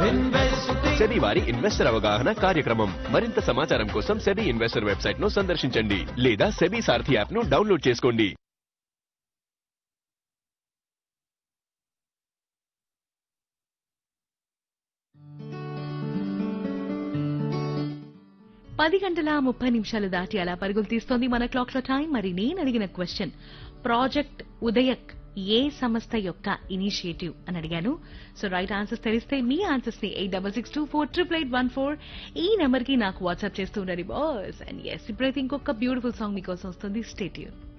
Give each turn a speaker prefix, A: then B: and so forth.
A: SEBI వారి investor అవగాహన కార్యక్రమం మరింత సమాచారం కోసం సెబీ ఇన్వెస్టర్ వెబ్సైట్ ను సందర్శించండి లేదా సెబీ సారథి యాప్ ను డౌన్లోడ్ చేసుకోండి
B: పది గంటల ముప్పై నిమిషాలు దాటి అలా పరుగులు తీస్తోంది మన క్లాక్ లో టైం మరి నేను అడిగిన క్వశ్చన్ ప్రాజెక్ట్ ఉదయక్ ఏ సంస్థ యొక్క ఇనిషియేటివ్ అని అడిగాను సో రైట్ ఆన్సర్స్ తెలిస్తే మీ ఆన్సర్స్ ని eight double six two four triple eight one four ఈ నెంబర్ కి నాకు వాట్సాప్ చేస్తూ ఉండండి బాస్ అండ్ ఎస్ ఇప్పుడైతే ఇంకొక బ్యూటిఫుల్ సాంగ్ మీకోసం వస్తుంది స్టేట్యూన్